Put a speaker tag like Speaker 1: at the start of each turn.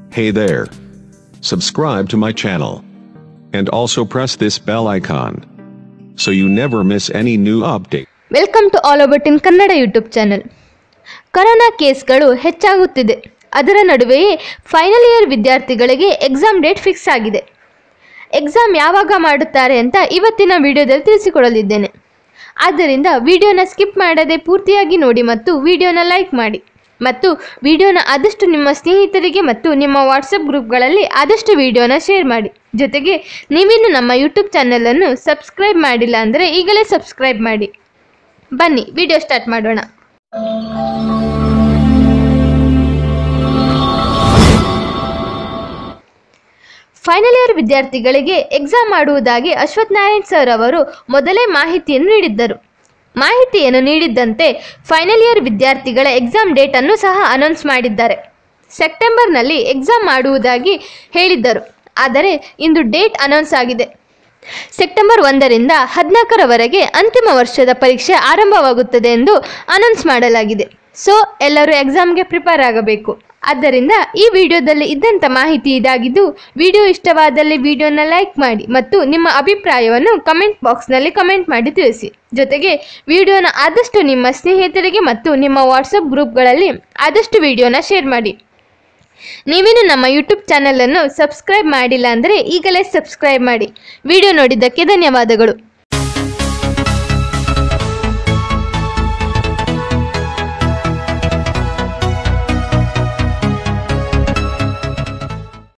Speaker 1: Hey there. Subscribe to my channel. And also press this bell icon. So you never miss any new update.
Speaker 2: Welcome to all about in Kannada YouTube channel corona ಕೇಸ್ಗಳು ಹೆಚ್ಚಾಗುತ್ತಿದೆ ಅದರ ನಡುವೆಯೇ final year ವಿದ್ಯಾರ್ಥಿಗಳಿಗೆ exam date fix ಆಗಿದೆ exam ಯಾವಾಗ ಮಾಡುತ್ತಾರೆ ಅಂತ ಇವತ್ತಿನ ವಿಡಿಯೋದಲ್ಲಿ ತಿಳಿಸಿಕೊಡಲಿದ್ದೇನೆ ಆದ್ದರಿಂದ ವಿಡಿಯೋನ ಸ್ಕಿಪ್ ಮಾಡದೆ ಪೂರ್ತಿಯಾಗಿ ನೋಡಿ ಮತ್ತು ವಿಡಿಯೋನ ಲೈಕ್ ಮಾಡಿ ಮತ್ತು ವಿಡಿಯೋನ ಆದಷ್ಟು ನಿಮ್ಮ ಸ್ನೇಹಿತರಿಗೆ ಮತ್ತು ನಿಮ್ಮ ವಾಟ್ಸಪ್ ಗ್ರೂಪ್ಗಳಲ್ಲಿ ಆದಷ್ಟು ವಿಡಿಯೋನ ಶೇರ್ ಮಾಡಿ ಜೊತೆಗೆ ನೀವಿನ್ನು ನಮ್ಮ ಯೂಟ್ಯೂಬ್ ಚಾನಲನ್ನು ಸಬ್ಸ್ಕ್ರೈಬ್ ಮಾಡಿಲ್ಲ ಅಂದರೆ ಈಗಲೇ ಸಬ್ಸ್ಕ್ರೈಬ್ ಮಾಡಿ ಬನ್ನಿ ವಿಡಿಯೋ ಸ್ಟಾರ್ಟ್ ಮಾಡೋಣ ಫೈನಲ್ ಇಯರ್ ವಿದ್ಯಾರ್ಥಿಗಳಿಗೆ ಎಕ್ಸಾಮ್ ಮಾಡುವುದಾಗಿ ಅಶ್ವಥ್ ನಾರಾಯಣ್ ಸರ್ ಅವರು ಮೊದಲೇ ಮಾಹಿತಿಯನ್ನು ನೀಡಿದ್ದರು ಮಾಹಿತಿಯನ್ನು ನೀಡಿದ್ದಂತೆ ಫೈನಲ್ ಇಯರ್ ವಿದ್ಯಾರ್ಥಿಗಳ ಎಕ್ಸಾಮ್ ಡೇಟನ್ನು ಸಹ ಅನೌನ್ಸ್ ಮಾಡಿದ್ದಾರೆ ಸೆಪ್ಟೆಂಬರ್ನಲ್ಲಿ ಎಕ್ಸಾಮ್ ಮಾಡುವುದಾಗಿ ಹೇಳಿದ್ದರು ಆದರೆ ಇಂದು ಡೇಟ್ ಅನೌನ್ಸ್ ಆಗಿದೆ ಸೆಪ್ಟೆಂಬರ್ ಒಂದರಿಂದ ಹದಿನಾಲ್ಕರವರೆಗೆ ಅಂತಿಮ ವರ್ಷದ ಪರೀಕ್ಷೆ ಆರಂಭವಾಗುತ್ತದೆ ಎಂದು ಅನೌನ್ಸ್ ಮಾಡಲಾಗಿದೆ ಸೊ ಎಲ್ಲರೂ ಎಕ್ಸಾಮ್ಗೆ ಪ್ರಿಪೇರ್ ಆಗಬೇಕು ಆದ್ದರಿಂದ ಈ ವಿಡಿಯೋದಲ್ಲಿ ಇದ್ದಂಥ ಮಾಹಿತಿ ಇದಾಗಿದ್ದು ವಿಡಿಯೋ ಇಷ್ಟವಾದಲ್ಲಿ ವಿಡಿಯೋನ ಲೈಕ್ ಮಾಡಿ ಮತ್ತು ನಿಮ್ಮ ಅಭಿಪ್ರಾಯವನ್ನು ಕಮೆಂಟ್ ಬಾಕ್ಸ್ನಲ್ಲಿ ಕಮೆಂಟ್ ಮಾಡಿ ತಿಳಿಸಿ ಜೊತೆಗೆ ವಿಡಿಯೋನ ಆದಷ್ಟು ನಿಮ್ಮ ಸ್ನೇಹಿತರಿಗೆ ಮತ್ತು ನಿಮ್ಮ ವಾಟ್ಸಪ್ ಗ್ರೂಪ್ಗಳಲ್ಲಿ ಆದಷ್ಟು ವಿಡಿಯೋನ ಶೇರ್ ಮಾಡಿ ನೀವೇನು ನಮ್ಮ ಯೂಟ್ಯೂಬ್ ಚಾನಲನ್ನು ಸಬ್ಸ್ಕ್ರೈಬ್ ಮಾಡಿಲ್ಲ ಅಂದರೆ ಈಗಲೇ ಸಬ್ಸ್ಕ್ರೈಬ್ ಮಾಡಿ ವಿಡಿಯೋ ನೋಡಿದ್ದಕ್ಕೆ ಧನ್ಯವಾದಗಳು